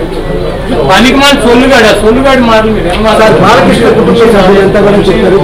పనికి మన సొల్లుగాడు సొల్లుగాడి మాటలు మీరు ఏం సార్ బాలకృష్ణ కుటుంబ సభ్యులు ఎంత కూడా చెప్తారు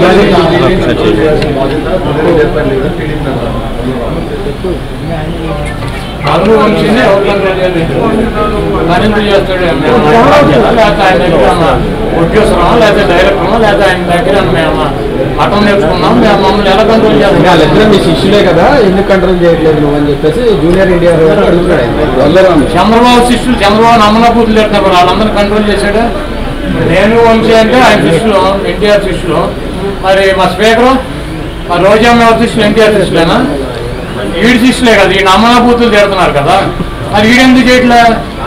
అల్లు వంశీనే ఎవరికైనా తెలియదు. పని ఎందుకు చేస్తాడు మేము లేకపోతే ఆయన దగ్గర ఏమన్నా ఉద్యోగమా లేకపోతే డైరెక్టమా లేకపోతే ఆయన దగ్గర మేము మఠం నేర్చుకున్నాం మేము మమ్మల్ని ఎలా కంట్రోల్ చేస్తాం వాళ్ళిద్దరు మీ శిష్యులే కదా ఎందుకు కంట్రోల్ చేయట్లేదు నువ్వు అని చెప్పేసి జూనియర్ ఇండియా గారు అడుగుతున్నాడు ఆయన. వల్లరాము. చంద్రబాబు శిష్యులు చంద్రబాబు నమ్మనబూతులు తిడుతున్నారు వాళ్ళందరినీ కంట్రోల్ చేశాడు నేను వంశీ అంటే ఆయన శిష్యులు ఎన్టీఆర్ శిష్యులు మరి మా స్పీకరు మా రోజమ్మ ఎవరి శిష్యులు ఎన్టీఆర్ శిష్యులేనా వీడి శిష్యులే కదా ఈ నమ్మనబూతులు తిడుతున్నారు కదా మరి వీడెందుకు చేయట్లే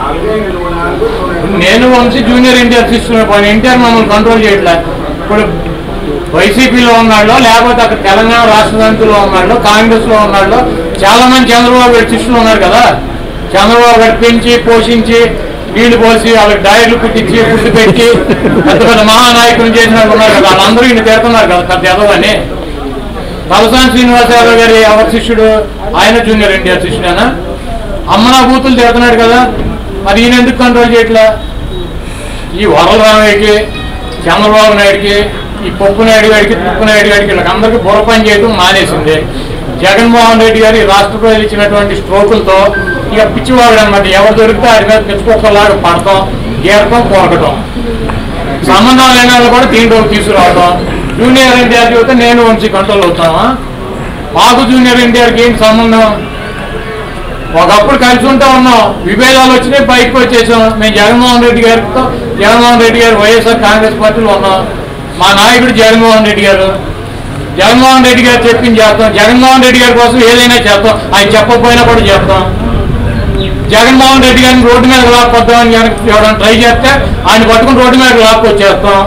నేను వంశీ జూనియర్ ఎన్టీఆర్ శిష్యులు పోయిన ఎన్టీఆర్ మమ్మల్ని కంట్రోల్ చేయట్లే ఇప్పుడు వైసీపీలో ఉన్నాళ్ళు లేకపోతే అక్కడ తెలంగాణ రాష్ట్ర సమితిలో ఉన్నాళ్ళు కాంగ్రెస్ లో ఉన్నాళ్ళు చాలా మంది చంద్రబాబు గారి శిష్యులు ఉన్నారు కదా చంద్రబాబు గారు పెంచి పోషించి నీళ్లు పోసి వాళ్ళకి డైర్లు కుట్టించి ఫుడ్ పెట్టి పెద్ద పెద్ద మహానాయకులు చేసిన వాళ్ళు ఉన్నారు కదా వాళ్ళందరూ ఈయన తిడుతున్నారు కదా పెద్ద ఎదవని తలసాని శ్రీనివాస యాదవ్ గారి ఎవరి శిష్యుడు ఆయన జూనియర్ ఎన్టీఆర్ శిష్యుడేనా అమ్మనా బూతులు తిడుతున్నాడు కదా మరి ఈయన ఎందుకు కంట్రోల్ చేయట్లా ఈ వరలరామయ్యకి చంద్రబాబు నాయుడికి ఈ పప్పు నాయుడు గారికి పప్పు నాయుడు గారికి వీళ్ళకి అందరికీ బుర్ర పని చేయడం మానేసింది జగన్మోహన్ రెడ్డి గారి రాష్ట్ర ప్రజలు ఇచ్చినటువంటి స్ట్రోకులతో ఇక పిచ్చివాడు అనమాట ఎవరు దొరికితే ఆయన మీద పిచ్చుకోకలాగా పడతాం గీరటం కొరకటం సంబంధం లేని వాళ్ళు కూడా దీంట్లోకి తీసుకురావటం జూనియర్ ఎన్టీఆర్ చూస్తే నేను వంశీ కంట్రోల్ అవుతామా మాకు జూనియర్ ఎన్టీఆర్కి ఏంటి సంబంధం ఒకప్పుడు కలిసి ఉంటా ఉన్నాం విభేదాలు వచ్చినాయి బయటకు వచ్చేసాం మేము జగన్మోహన్ రెడ్డి గారితో జగన్మోహన్ రెడ్డి గారు వైఎస్ఆర్ కాంగ్రెస్ పార్టీలో ఉన్నాం మా నాయకుడు జగన్మోహన్ రెడ్డి గారు జగన్మోహన్ రెడ్డి గారు చెప్పింది చేస్తాం జగన్మోహన్ రెడ్డి గారి కోసం ఏదైనా చేస్తాం ఆయన చెప్పకపోయినా కూడా చేస్తాం జగన్మోహన్ రెడ్డి గారిని రోడ్డు మీద లాక్కొద్దామని కనుక ఎవరైనా ట్రై చేస్తే ఆయన పట్టుకుని రోడ్డు మీద లాక్కొచ్చేస్తాం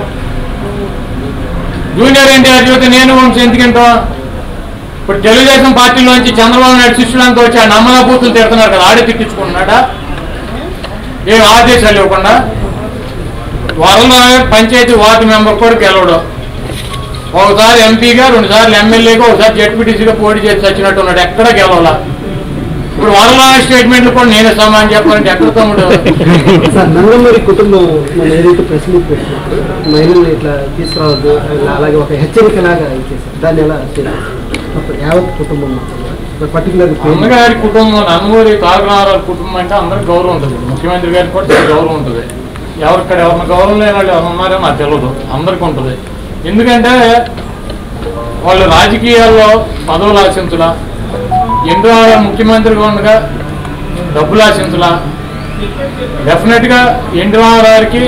జూనియర్ ఎన్టీఆర్ చూస్తే నేను వంశీ ఎందుకంటాం ఇప్పుడు తెలుగుదేశం పార్టీలోంచి చంద్రబాబు నాయుడు శిష్యులంతా వచ్చి ఆ నమ్మన బూతులు తిడుతున్నారు కదా ఆడే తిట్టించుకుంటున్నాడా ఏం ఆదేశాలు ఇవ్వకుండా వరలో పంచాయతీ వార్డు మెంబర్ కూడా గెలవడం ఒకసారి ఎంపీగా రెండు సార్లు ఎమ్మెల్యేగా ఒకసారి జడ్పీటీసీగా పోటీ చేసి వచ్చినట్టు ఉన్నాడు ఎక్కడ గెలవాల ఇప్పుడు వరలో స్టేట్మెంట్లు కూడా నేనే సమానం చెప్పాలంటే ఎక్కడ తమ్ముడు సార్ నందమూరి కుటుంబం మన ఏదైతే ప్రెస్ మీట్ పెట్టినప్పుడు మహిళల్ని ఇట్లా తీసుకురావద్దు అలా- అలాగే ఒక హెచ్చరిక లాగా ఇచ్చేసారు దాన్ని ఎలా చేశారు అప్పుడు యావత్ కుటుంబం పర్టికులర్ అమ్మగారి కుటుంబం నందమూరి తారకరామారావు కుటుంబం అంటే అందరికి గౌరవం ఉంటుంది ముఖ్యమంత్రి గారికి కూడా చాలా గౌరవం ఉంటుంది ఎవరిక్కడ ఎవరిని గౌరవం లేని వాళ్ళు ఎవరు ఉన్నారో నాకు తెలియదు అందరికీ ఉంటుంది ఎందుకంటే వాళ్ళు రాజకీయాల్లో పదవులు ఆశించలా ఎన్నో ముఖ్యమంత్రిగా ఉండగా డబ్బులు ఆశించలా డెఫినెట్గా ఎన్టీ రామారావుకి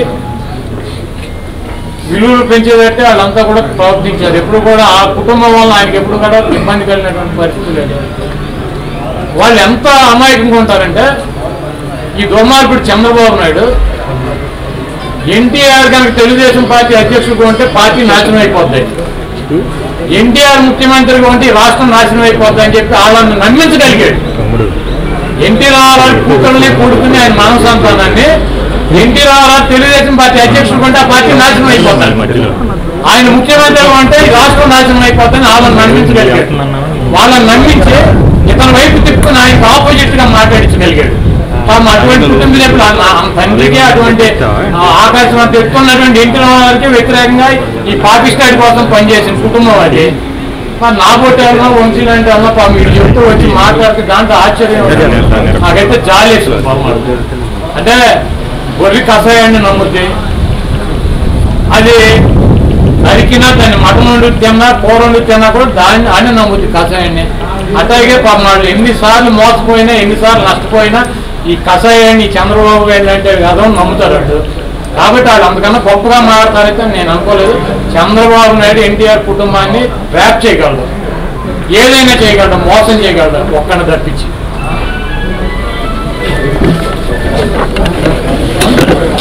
విలువలు పెంచేదంటే వాళ్ళంతా కూడా ప్రవర్తించారు ఎప్పుడు కూడా ఆ కుటుంబం వల్ల ఆయనకి ఎప్పుడు కూడా ఇబ్బంది కలిగినటువంటి పరిస్థితి లేదు వాళ్ళు ఎంత అమాయకంగా ఉంటారంటే ఈ దుర్మార్గుడు చంద్రబాబు నాయుడు ఎన్టీఆర్ కనుక తెలుగుదేశం పార్టీ అధ్యక్షుడిగా ఉంటే పార్టీ నాశనం అయిపోతాయి ఎన్టీఆర్ ముఖ్యమంత్రిగా ఉంటే ఈ రాష్ట్రం నాశనం అయిపోద్ది అని చెప్పి వాళ్ళని నమ్మించగలిగాడు ఎన్టీ రామారావు కూతుర్ని కొడుకుని ఆయన మానవ సంతానాన్ని ఎన్టీ రామారావు తెలుగుదేశం పార్టీ అధ్యక్షుడు ఉంటే ఆ పార్టీ నాశనం అయిపోతాడు ఆయన ముఖ్యమంత్రిగా ఉంటే ఈ రాష్ట్రం నాశనం అయిపోతుందని వాళ్ళని నమ్మించగలిగాడు వాళ్ళని నమ్మించి ఇతని వైపు తిప్పుకుని ఆయనకు ఆపోజిట్ గా మాట్లాడించగలిగాడు పాపం అటువంటి కుటుంబ సభ్యులు ఆ- ఆ తండ్రికి అటువంటి ఆ ఆకాశం అంత ఎత్తుకున్నటువంటి ఎన్టీ రామారావుకి వ్యతిరేకంగా ఈ పాకిస్తాన్ కోసం పనిచేసిన కుటుంబం అది మరి నా పొట్టేమో వంశీ లాంటి అన్న పాపం మీరు చెప్తూ వచ్చి మాట్లాడితే దాంట్లో ఆశ్చర్యం ఉంటుంది. నాకైతే జాలేసింది పాపం అది. అంటే గొర్రె కషాయాన్ని నమ్ముద్ది అది నరికినా దాన్ని మటన్ వండి తిన్నా కూర వండి తిన్నా కూడా దాన్ని అని నమ్ముద్ది కషాయాన్ని అట్లాగే పాపం వాళ్ళు ఎన్నిసార్లు మోసపోయినా ఎన్నిసార్లు నష్టపోయినా ఈ కషాయాన్ని ఈ చంద్రబాబు గారు అంటే కదా నమ్ముతారు వాళ్ళు కాబట్టి వాళ్ళు అందుకన్నా గొప్పగా మాట్లాడతారైతే నేను అనుకోలేదు చంద్రబాబు నాయుడు ఎన్టీఆర్ కుటుంబాన్ని ట్రాప్ చేయగలడు ఏదైనా చేయగలడు మోసం చేయగలడు ఒక్కడిని తప్పించి